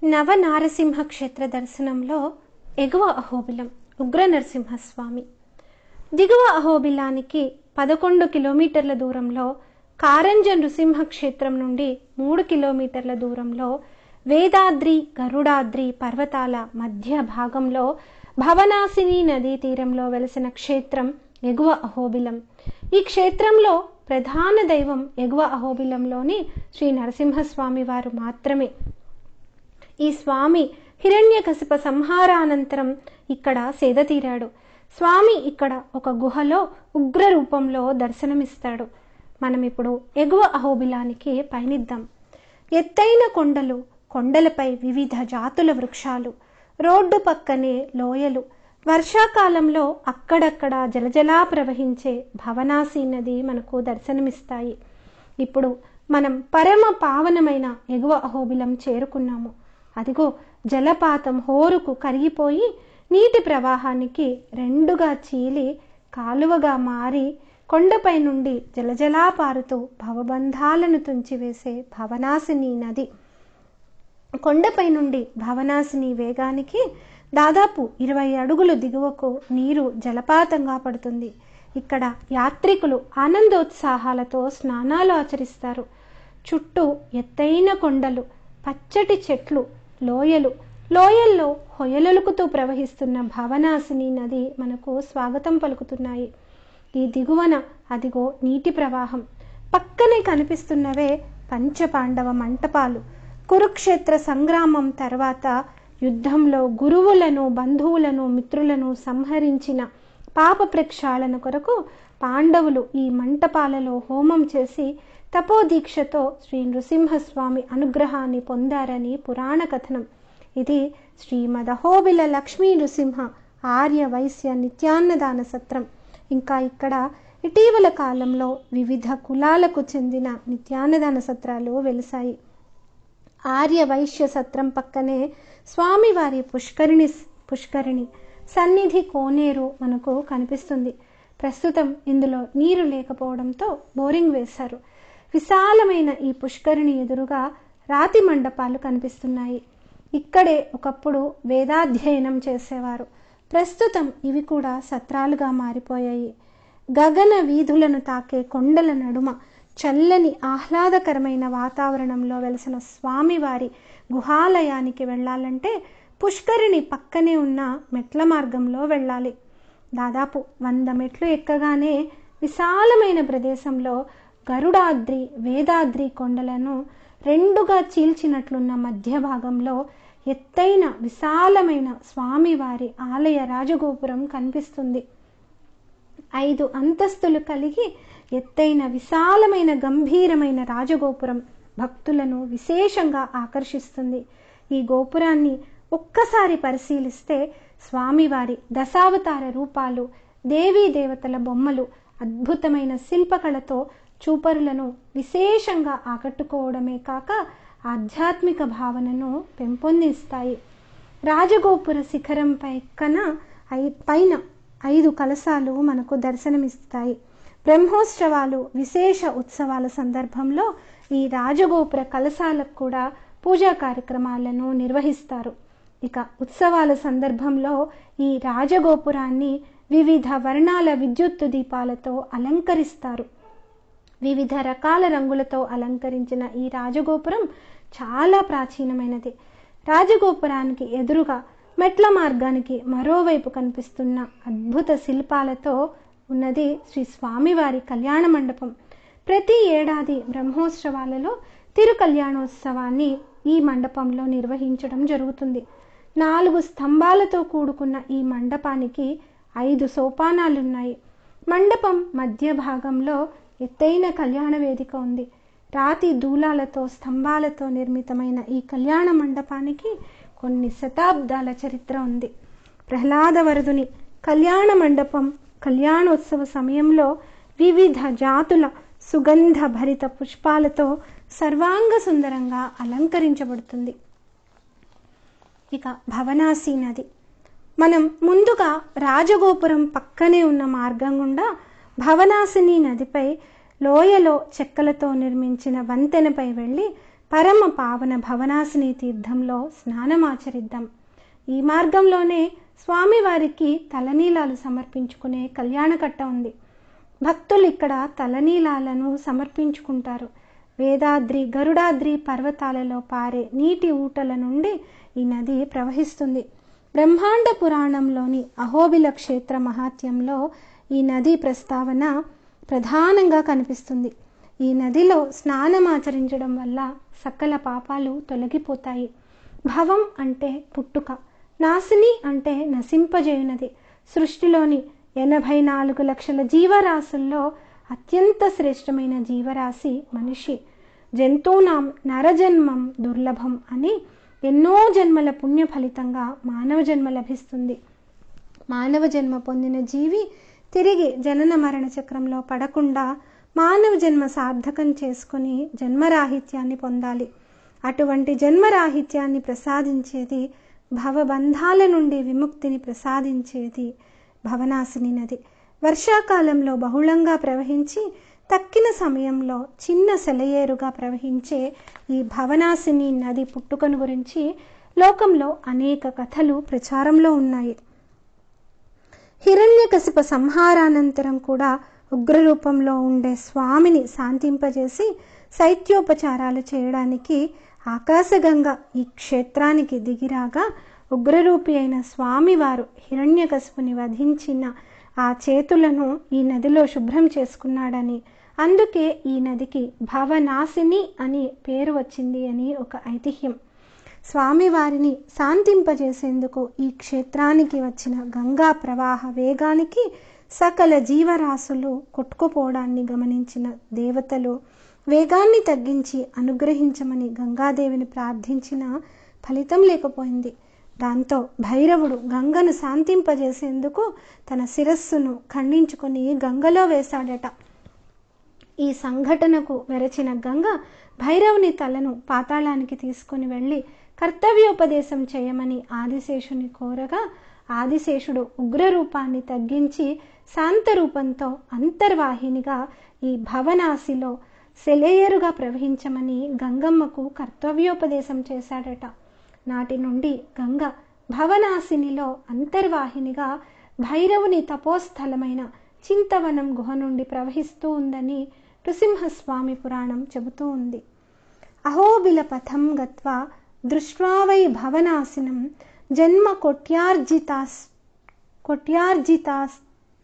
నవనారసింహ క్షేత్ర దర్శనంలో ఎగువ అహోబిలం ఉగ్ర నరసింహస్వామి దిగువ అహోబిలానికి పదకొండు కిలోమీటర్ల దూరంలో కారంజ నృసింహ క్షేత్రం నుండి మూడు కిలోమీటర్ల దూరంలో వేదాద్రి గరుడాద్రి పర్వతాల మధ్య భాగంలో భవనాసిని నదీ తీరంలో వెలసిన క్షేత్రం ఎగువ అహోబిలం ఈ క్షేత్రంలో ప్రధాన దైవం ఎగువ అహోబిలంలోని శ్రీ నరసింహస్వామి వారు మాత్రమే ఈ స్వామి హిరణ్యకశిప సంహారానంతరం ఇక్కడ సేద తీరాడు స్వామి ఇక్కడ ఒక గుహలో ఉగ్ర రూపంలో దర్శనమిస్తాడు మనం ఇప్పుడు ఎగువ అహోబిలానికి పయనిద్దాం ఎత్తైన కొండలు కొండలపై వివిధ జాతుల వృక్షాలు రోడ్డు పక్కనే లోయలు వర్షాకాలంలో అక్కడక్కడ జలజలా ప్రవహించే భవనాసి నది మనకు దర్శనమిస్తాయి ఇప్పుడు మనం పరమ పావనమైన ఎగువ అహోబిలం చేరుకున్నాము అదిగో జలపాతం హోరుకు కరిగిపోయి నీటి ప్రవాహానికి రెండుగా చీలి కాలువగా మారి కొండపై నుండి జలజలా పారుతూ భవబంధాలను తుంచివేసే భవనాసిని నది కొండపై నుండి భవనాసిని వేగానికి దాదాపు ఇరవై అడుగులు దిగువకు నీరు జలపాతంగా పడుతుంది ఇక్కడ యాత్రికులు ఆనందోత్సాహాలతో స్నానాలు ఆచరిస్తారు చుట్టూ ఎత్తైన కొండలు పచ్చటి చెట్లు లోయలు లోయల్లో హొయలలుకుతూ ప్రవహిస్తున్న భవనాసిని నది మనకు స్వాగతం పలుకుతున్నాయి ఈ దిగువన అదిగో నీటి ప్రవాహం పక్కనే కనిపిస్తున్నవే పంచపాండవ మంటపాలు కురుక్షేత్ర సంగ్రామం తర్వాత యుద్ధంలో గురువులను బంధువులను మిత్రులను సంహరించిన పాప ప్రక్షాళన కొరకు పాండవులు ఈ మంటపాలలో హోమం చేసి తపోదీక్షతో శ్రీ నృసింహస్వామి అనుగ్రహాన్ని పొందారని పురాణ కథనం ఇది శ్రీమదహోబిల లక్ష్మీ నృసింహ ఆర్య వైశ్య నిత్యాన్నదాన సత్రం ఇంకా ఇక్కడ ఇటీవల కాలంలో వివిధ కులాలకు చెందిన నిత్యాన్నదాన సత్రాలు వెలిసాయి ఆర్య వైశ్య సత్రం పక్కనే స్వామివారి పుష్కరిణి పుష్కరిణి సన్నిధి కోనేరు మనకు కనిపిస్తుంది ప్రస్తుతం ఇందులో నీరు లేకపోవడంతో బోరింగ్ వేశారు విశాలమైన ఈ పుష్కరిణి ఎదురుగా రాతి మండపాలు కనిపిస్తున్నాయి ఇక్కడే ఒకప్పుడు వేదాధ్యయనం చేసేవారు ప్రస్తుతం ఇవి కూడా సత్రాలుగా మారిపోయాయి గగన వీధులను తాకే కొండల నడుమ చల్లని ఆహ్లాదకరమైన వాతావరణంలో వెలసిన స్వామివారి గుహాలయానికి వెళ్ళాలంటే పుష్కరిణి పక్కనే ఉన్న మెట్ల మార్గంలో వెళ్ళాలి దాదాపు వంద మెట్లు ఎక్కగానే విశాలమైన ప్రదేశంలో గరుడాద్రి వేదాద్రి కొండలను రెండుగా చీల్చినట్లున్న మధ్య భాగంలో ఎత్తైన విశాలమైన స్వామివారి ఆలయ రాజగోపురం కనిపిస్తుంది ఐదు అంతస్తులు కలిగి ఎత్తైన విశాలమైన గంభీరమైన రాజగోపురం భక్తులను విశేషంగా ఆకర్షిస్తుంది ఈ గోపురాన్ని ఒక్కసారి పరిశీలిస్తే స్వామివారి దశావతార రూపాలు దేవీ దేవతల బొమ్మలు అద్భుతమైన శిల్పకళతో చూపరులను విశేషంగా ఆకట్టుకోవడమే కాక ఆధ్యాత్మిక భావనను పెంపొందిస్తాయి రాజగోపుర శిఖరంపై కన పైన ఐదు కలశాలు మనకు దర్శనమిస్తాయి బ్రహ్మోత్సవాలు విశేష ఉత్సవాల సందర్భంలో ఈ రాజగోపుర కలశాలకు కూడా పూజా కార్యక్రమాలను నిర్వహిస్తారు ఇక ఉత్సవాల సందర్భంలో ఈ రాజగోపురాన్ని వివిధ వర్ణాల విద్యుత్తు దీపాలతో అలంకరిస్తారు వివిధ రకాల రంగులతో అలంకరించిన ఈ రాజగోపురం చాలా ప్రాచీనమైనది రాజగోపురానికి ఎదురుగా మెట్ల మార్గానికి మరోవైపు కనిపిస్తున్న అద్భుత శిల్పాలతో ఉన్నది శ్రీ స్వామివారి కళ్యాణ మండపం ప్రతి ఏడాది బ్రహ్మోత్సవాలలో తిరు కళ్యాణోత్సవాన్ని ఈ మండపంలో నిర్వహించడం జరుగుతుంది నాలుగు స్తంభాలతో కూడుకున్న ఈ మండపానికి ఐదు సోపానాలున్నాయి మండపం మధ్య భాగంలో ఎత్తైన కళ్యాణ వేదిక ఉంది రాతి దూలాలతో స్తంభాలతో నిర్మితమైన ఈ కళ్యాణ మండపానికి కొన్ని శతాబ్దాల చరిత్ర ఉంది ప్రహ్లాదవరదుని కళ్యాణ మండపం కళ్యాణోత్సవ సమయంలో వివిధ జాతుల సుగంధ భరిత పుష్పాలతో సర్వాంగ సుందరంగా అలంకరించబడుతుంది ఇక భవనాసి నది మనం ముందుగా రాజగోపురం పక్కనే ఉన్న మార్గం గుండా భవనాసిని నదిపై లోయలో చెక్కలతో నిర్మించిన వంతెనపై వెళ్ళి పరమ పావన భవనాసిని తీర్థంలో స్నానమాచరిద్దాం ఈ మార్గంలోనే స్వామివారికి తలనీలాలు సమర్పించుకునే కళ్యాణకట్ట ఉంది భక్తులు ఇక్కడ తలనీలాలను సమర్పించుకుంటారు వేదాద్రి గరుడాద్రి పర్వతాలలో పారే నీటి ఊటల నుండి ఈ నది ప్రవహిస్తుంది బ్రహ్మాండ పురాణంలోని అహోబిల క్షేత్ర మహాత్యంలో ఈ నది ప్రస్తావన ప్రధానంగా కనిపిస్తుంది ఈ నదిలో స్నానమాచరించడం వల్ల సకల పాపాలు తొలగిపోతాయి భవం అంటే పుట్టుక నాశిని అంటే నశింపజేయునది సృష్టిలోని ఎనభై నాలుగు లక్షల జీవరాశుల్లో అత్యంత శ్రేష్టమైన జీవరాశి మనిషి జంతువునాం నరజన్మం దుర్లభం అని ఎన్నో జన్మల పుణ్య ఫలితంగా మానవ జన్మ లభిస్తుంది మానవ జన్మ పొందిన జీవి తిరిగి జనన మరణ చక్రంలో పడకుండా మానవ జన్మ సార్థకం చేసుకుని జన్మరాహిత్యాన్ని పొందాలి అటువంటి జన్మరాహిత్యాన్ని ప్రసాదించేది భవబంధాల నుండి విముక్తిని ప్రసాదించేది భవనాశిని నది వర్షాకాలంలో బహుళంగా ప్రవహించి తక్కిన సమయంలో చిన్న సెలయేరుగా ప్రవహించే ఈ భవనాశిని నది పుట్టుకను గురించి లోకంలో అనేక కథలు ప్రచారంలో ఉన్నాయి హిరణ్యకశిప సంహారానంతరం కూడా ఉగ్రరూపంలో ఉండే స్వామిని శాంతింపజేసి శైత్యోపచారాలు చేయడానికి ఆకాశగంగ ఈ క్షేత్రానికి దిగిరాగా ఉగ్రరూపి అయిన స్వామివారు హిరణ్యకశిపుని వధించిన ఆ చేతులను ఈ నదిలో శుభ్రం చేసుకున్నాడని అందుకే ఈ నదికి భవనాశిని అని పేరు వచ్చింది అని ఒక ఐతిహ్యం స్వామివారిని శాంతింపజేసేందుకు ఈ క్షేత్రానికి వచ్చిన గంగా ప్రవాహ వేగానికి సకల జీవరాశులు కొట్టుకుపోవడాన్ని గమనించిన దేవతలు వేగాన్ని తగ్గించి అనుగ్రహించమని గంగాదేవిని ప్రార్థించిన ఫలితం లేకపోయింది దాంతో భైరవుడు గంగను శాంతింపజేసేందుకు తన శిరస్సును ఖండించుకొని గంగలో వేశాడట ఈ సంఘటనకు వెరచిన గంగ భైరవుని తలను పాతాళానికి తీసుకుని వెళ్ళి కర్తవ్యోపదేశం చేయమని ఆదిశేషుని కోరగా ఆదిశేషుడు ఉగ్రరూపాన్ని తగ్గించి శాంత రూపంతో అంతర్వాహినిగా ఈ భవనాశిలో సెలయేరుగా ప్రవహించమని గంగమ్మకు కర్తవ్యోపదేశం చేశాడట నాటి నుండి గంగ భవనాశినిలో అంతర్వాహినిగా భైరవుని తపోస్థలమైన చింతవనం గుహ నుండి ప్రవహిస్తూ ఉందని నృసింహస్వామి పురాణం చెబుతూ ఉంది అహోబిల పథం గత్వా దృష్ట్వా వై భవనాశినం జన్మ కొట్యార్జితాస్ కొట్యార్జితాస్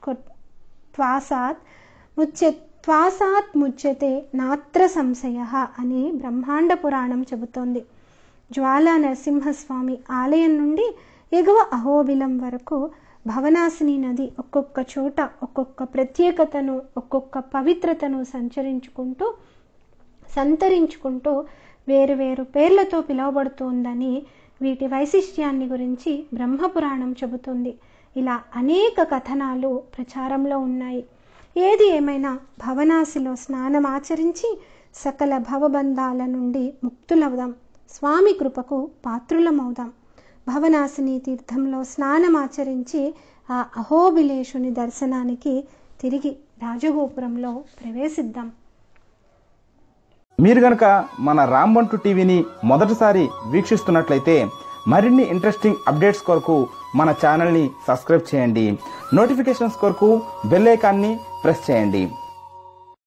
త్వాసాత్ ముచ్య త్వాసాత్ ముచ్యతే నాత్ర సంశయ అని బ్రహ్మాండ పురాణం చెబుతోంది జ్వాలా నరసింహస్వామి ఆలయం నుండి ఎగువ అహోబిలం వరకు భవనాశిని నది ఒక్కొక్క చోట ఒక్కొక్క ప్రత్యేకతను ఒక్కొక్క పవిత్రతను సంచరించుకుంటూ సంతరించుకుంటూ వేరు వేరు పేర్లతో పిలువబడుతోందని వీటి వైశిష్ట్యాన్ని గురించి బ్రహ్మపురాణం చెబుతుంది ఇలా అనేక కథనాలు ప్రచారంలో ఉన్నాయి ఏది ఏమైనా భవనాశిలో స్నానం ఆచరించి సకల భవబంధాల నుండి ముక్తులవుదాం స్వామి కృపకు పాత్రులమవుదాం భవనాశిని తీర్థంలో స్నానమాచరించి ఆ అహోబిలేషుని దర్శనానికి తిరిగి రాజగోపురంలో ప్రవేశిద్దాం మీరు గనక మన రాంబంటు టీవీని మొదటిసారి వీక్షిస్తున్నట్లయితే మరిన్ని ఇంట్రెస్టింగ్ అప్డేట్స్ కొరకు మన ఛానల్ని సబ్స్క్రైబ్ చేయండి నోటిఫికేషన్స్ కొరకు బెల్ ఐకాన్ని ప్రెస్ చేయండి